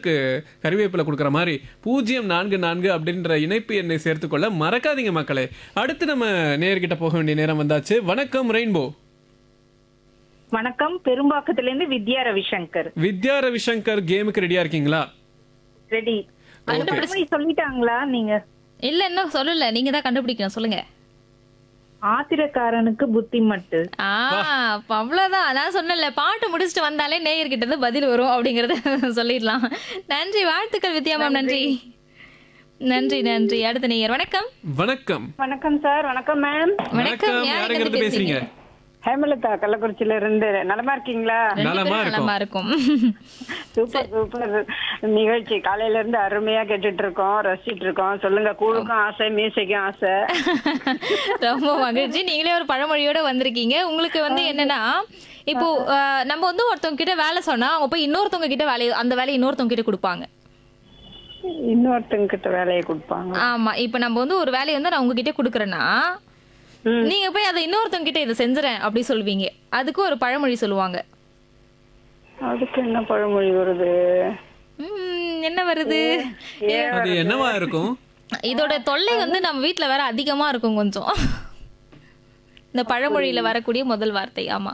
ஆளுக்கு கறிவேப்பிலை கொடுக்குற மாதிரி பூஜ்ஜியம் நான்கு நான்கு அப்படின்ற இணைப்பு எண்ணை சேர்த்துக்கொள்ள மறக்காதீங்க மக்களே அடுத்து நம்ம நேர்கிட்ட போக வேண்டிய நேரம் வந்தாச்சு வணக்கம் ரெயின்போ வணக்கம் பெரும்பாக்கத்துல இருந்து வித்யா ரவிசங்கர் வித்யா ரவிசங்கர் கேமுக்கு ரெடியா இருக்கீங்களா ரெடி அந்த பழமொழி சொல்லிட்டாங்களா நீங்க இல்ல இன்னும் சொல்லல நீங்க தான் கண்டுபிடிக்கணும் சொல்லுங்க ஆத்திரக்காரனுக்கு புத்தி மட்டு ஆ அப்ப அவ்வளவுதான் நான் சொன்னேன்ல பாட்டு முடிச்சுட்டு வந்தாலே நேயர்கிட்ட இருந்து பதில் வரும் அப்படிங்கறத சொல்லிடலாம் நன்றி வாழ்த்துக்கள் வித்யா மேம் நன்றி நன்றி நன்றி அடுத்த நேயர் வணக்கம் வணக்கம் வணக்கம் சார் வணக்கம் மேம் வணக்கம் யார் யாருங்கிறது இருந்து பேசுறீங்க பேசுறீங்க ஹேமலதா கள்ளக்குறிச்சியில இருந்து நலமா இருக்கீங்களா ரெண்டு நலமா பேரும் இருக்கும். நலமா இருக்கும் சூப்பர் சூப்பர் நிகழ்ச்சி காலையில இருந்து அருமையா கேட்டுட்டு இருக்கோம் ரசிச்சிட்டு இருக்கோம் சொல்லுங்க கூழுக்கும் ஆசை மீசைக்கும் ஆசை ரொம்ப மகிழ்ச்சி நீங்களே ஒரு பழமொழியோட வந்திருக்கீங்க உங்களுக்கு வந்து என்னன்னா இப்போ அஹ், நம்ம வந்து ஒருத்தவங்க கிட்ட வேலை சொன்னா அவங்க போய் இன்னொருத்தவங்க கிட்ட வேலையை அந்த வேலையை இன்னொருத்தவங்க கிட்ட கொடுப்பாங்க இன்னொருத்தங்க கிட்ட வேலையை கொடுப்பாங்க ஆமா இப்போ நம்ம வந்து ஒரு வேலையை வந்து நான் உங்ககிட்ட கொடுக்குறேன்னா நீங்க போய் அதை இன்னொருத்தவங்க கிட்ட இதை செஞ்சுறேன் அப்படி சொல்லுவீங்க அதுக்கு ஒரு பழமொழி சொல்லுவாங்க அதுக்கு என்ன பழமொழி வருது ம், என்ன வருது அது என்னவா இருக்கும் இதோட தொல்லை வந்து நம்ம வீட்ல வேற அதிகமா இருக்கும் கொஞ்சம் இந்த பழமொழியில வரக்கூடிய முதல் வார்த்தை ஆமா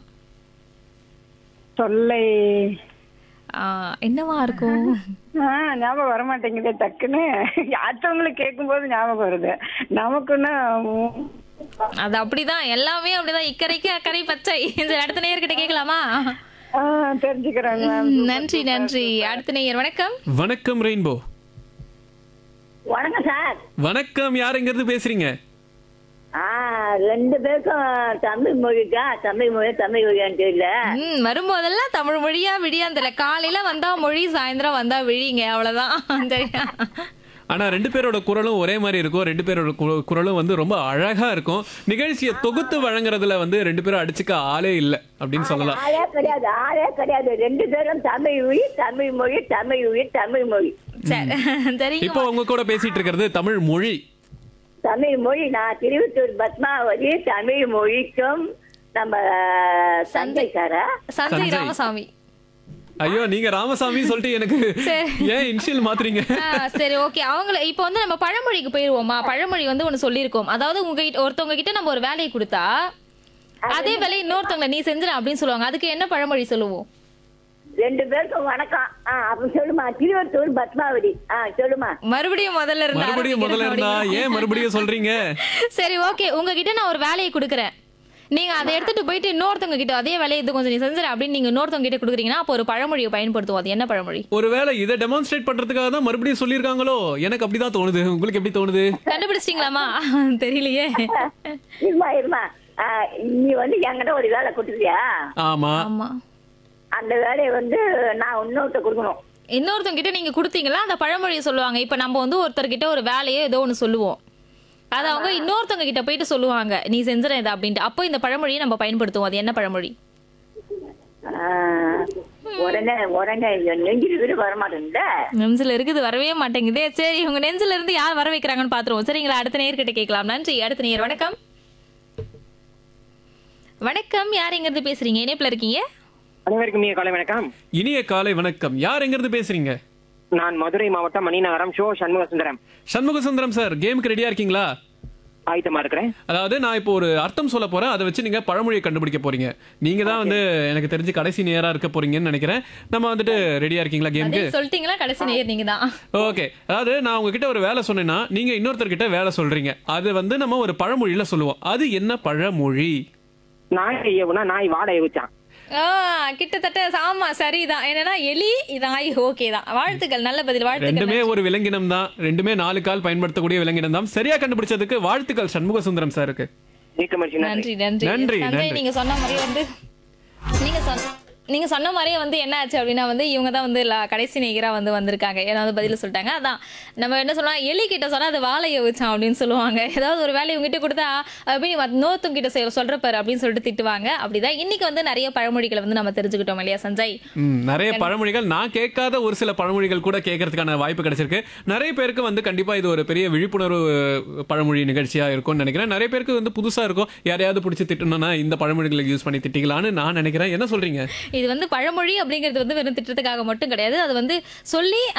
தொல்லை ஆ, என்னவா இருக்கும் ஆ, ஞாபகம் வர மாட்டேங்குதே டக்குன்னு அடுத்தவங்களுக்கு கேட்கும்போது ஞாபகம் வருது நமக்குன்னா உம், அது அப்படிதான் எல்லாமே அப்படிதான் இக்கரைக்கு அக்கறை பச்சை இந்த அடுத்த நேயர்கிட்ட கேட்கலாமா ஆ, தெரிஞ்சுக்கிறேங்க மேம் ம், நன்றி நன்றி அடுத்த நேயர் வணக்கம் வணக்கம் ரெயின்போ வணக்கம் சார் வணக்கம் யாருங்கிறது பேசுறீங்க ஆ ரெண்டு பேருக்கும் தமிழ் மொழிக்கா தமிழ் மொழி தமிழ் மொழியான்னு தெரியல ம் வரும்போதெல்லாம் தமிழ் மொழியா விடியாந்திர காலையில வந்தா மொழி சாயந்தரம் வந்தா விழிங்க அவ்வளவுதான் சரியா ஆனா ரெண்டு பேரோட குரலும் ஒரே மாதிரி இருக்கும் ரெண்டு பேரோட கு- குரலும் வந்து ரொம்ப அழகா இருக்கும் நிகழ்ச்சியை தொகுத்து வழங்குறதுல வந்து ரெண்டு பேரும் அடிச்சுக்க ஆளே இல்ல அப்படின்னு சொல்லலாம் ஆளே கிடையாது ஆளே கிடையாது ரெண்டு பேரும் தமிழ் மொழி தமிழ் மொழி தமிழ் மொழி தமிழ் மொழி சரி சரிங்க இப்போ உங்க கூட பேசிட்டு இருக்கிறது தமிழ் மொழி தமிழ் மொழி நான் திருவத்தூர் பத்மாவதி தமிழ் மொழிக்கும் நம்ம சந்தை சாரா சஞ்சய் சஞ்சய். ராமசாமி ஐயோ நீங்க ராமசாமி சொல்லிட்டு எனக்கு ஏன் இனிஷியல் மாத்துறீங்க ஆ, சரி ஓகே அவங்கள இப்போ வந்து நம்ம பழமொழிக்கு போயிருவோமா பழமொழி வந்து ஒண்ணு சொல்லியிருக்கோம் அதாவது உங்க கிட்ட ஒருத்தவங்க கிட்ட நம்ம ஒரு வேலையை கொடுத்தா அதே வேலையை இன்னொருத்தவங்கள நீ செஞ்சிட அப்படின்னு சொல்லுவாங்க அதுக்கு என்ன பழமொழி சொல்லுவோம் ரெண்டு பேருக்கும் வணக்கம் ஆ அப்ப சொல்லுமா திருவத்தூர் பத்மாவதி ஆ சொல்லுமா மறுபடியும் முதல்ல இருந்து மறுபடியும் முதல்ல இருந்தா ஆரம்பிக்கிறேன் ஏன் மறுபடியும் சொல்றீங்க சரி ஓகே உங்ககிட்ட நான் ஒரு வேலையை கொடுக்குறேன் நீங்க அதை எடுத்துட்டு போயிட்டு இன்னொருத்தவங்க கிட்ட அதே வேலையை இது கொஞ்சம் நீ செஞ்சிட அப்படின்னு நீங்க இன்னொருத்தவங்க கிட்ட கொடுக்குறீங்கன்னா அப்போ ஒரு பழமொழியை பயன்படுத்துவோம் அது என்ன பழமொழி ஒருவேளை இதை டெமான்ஸ்ட்ரேட் பண்றதுக்காக தான் மறுபடியும் சொல்லியிருக்காங்களோ எனக்கு அப்படிதான் தோணுது உங்களுக்கு எப்படி தோணுது கண்டுபிடிச்சிட்டீங்களாமா தெரியலையே இருமா இருமா ஆ, நீ வந்து என்கிட்ட ஒரு வேலை கொடுத்துருக்கியா ஆமா ஆமா அந்த வேலையை வந்து நான் இன்னொருத்த கொடுக்கணும் இன்னொருத்தவங்க கிட்ட நீங்க கொடுத்தீங்களா அந்த பழமொழியை சொல்லுவாங்க இப்ப நம்ம வந்து ஒருத்தர்கிட்ட ஒரு வேலையோ ஏதோ ஒண்ணு சொல்லுவோம் அது அவங்க இன்னொருத்தவங்க கிட்ட போயிட்டு சொல்லுவாங்க நீ செஞ்சிட இதை அப்படின்ட்டு அப்போ இந்த பழமொழியை நம்ம பயன்படுத்துவோம் அது என்ன பழமொழி ஆ, உடனே உடனே நெஞ்சில் வீடு வர மாட்டேங்குதே நெஞ்சில இருக்குது வரவே மாட்டேங்குதே சரி உங்க நெஞ்சில இருந்து யார் வர வைக்கிறாங்கன்னு பாத்துருவோம் சரிங்களா அடுத்த நேயர்கிட்ட கேட்கலாம் நன்றி அடுத்த நேயர் வணக்கம் வணக்கம் யார் எங்க இருந்து பேசுறீங்க இணைப்புல இருக்கீங்க அனைவருக்கும் இனிய காலை வணக்கம் இனிய காலை வணக்கம் யார் எங்க இருந்து பேசுறீங்க நான் மதுரை மாவட்டம் மணிநகரம் ஷோ சண்முக சுந்தரம் சண்முக சுந்தரம் சார் கேமுக்கு ரெடியா இருக்கீங்களா ஆயத்தமா இருக்கிறேன் அதாவது நான் இப்போ ஒரு அர்த்தம் சொல்ல போறேன் அதை வச்சு நீங்க பழமொழியை கண்டுபிடிக்க போறீங்க நீங்க தான் வந்து எனக்கு தெரிஞ்சு கடைசி நேரா இருக்க போறீங்கன்னு நினைக்கிறேன் நம்ம வந்துட்டு ரெடியா இருக்கீங்களா கேமுக்கு அதே சொல்லிட்டீங்களா கடைசி நேயர் நீங்க தான் ஓகே அதாவது நான் உங்ககிட்ட ஒரு வேலை சொன்னேன்னா நீங்க இன்னொருத்தர்கிட்ட வேலை சொல்றீங்க அது வந்து நம்ம ஒரு பழமொழியில சொல்லுவோம் அது என்ன பழமொழி நாய் ஏவுனா நாய் வாடகை வச்சான் ஆ, கிட்டத்தட்ட ஆமா சரிதான் என்னன்னா எலி நாய் ஓகே தான் வாழ்த்துக்கள் நல்ல பதில் வாழ்த்துக்கள் ரெண்டுமே ஒரு விலங்கினம் தான் ரெண்டுமே நாலு கால் பயன்படுத்தக்கூடிய விலங்கினம் தான் சரியா கண்டுபிடிச்சதுக்கு வாழ்த்துக்கள் சண்முக சுந்தரம் சாருக்கு மிக்க மகிழ்ச்சி நன்றி நன்றி நன்றி நன்றி, சஞ்சய் நன்றி. நீங்க சொன்ன மாதிரி வந்து நீங்க சொன்ன நீங்க சொன்ன மாதிரியே வந்து என்ன ஆச்சு அப்படின்னா வந்து இவங்க தான் வந்து லா- கடைசி நேயரா வந்து வந்திருக்காங்க ஏன்னா வந்து பதில் சொல்லிட்டாங்க அதான் நம்ம என்ன சொல்லலாம் எலி கிட்ட சொன்னா அது வாழைய வச்சான் அப்படின்னு சொல்லுவாங்க ஏதாவது ஒரு வேலையை இவங்ககிட்ட கொடுத்தா அப்படி நோத்தும் கிட்ட செய்ய சொல்ற பாரு அப்படின்னு சொல்லிட்டு திட்டுவாங்க அப்படிதான் இன்னைக்கு வந்து நிறைய பழமொழிகளை வந்து நம்ம தெரிஞ்சுக்கிட்டோம் இல்லையா சஞ்சய் ம், நிறைய பழமொழிகள் நான் கேட்காத ஒரு சில பழமொழிகள் கூட கேட்கறதுக்கான வாய்ப்பு கிடைச்சிருக்கு நிறைய பேருக்கு வந்து கண்டிப்பா இது ஒரு பெரிய விழிப்புணர்வு பழமொழி நிகழ்ச்சியா இருக்கும்னு நினைக்கிறேன் நிறைய பேருக்கு வந்து புதுசா இருக்கும் யாரையாவது பிடிச்சி திட்டணும்னா இந்த பழமொழிகளை யூஸ் பண்ணி திட்டிக்கலாம்னு நான் நினைக்கிறேன் என்ன சொல்றீங்க இது வந்து பழமொழி அப்படிங்கிறது வந்து வெறும் திட்டத்துக்காக மட்டும் கிடையாது அது வந்து சொல்லி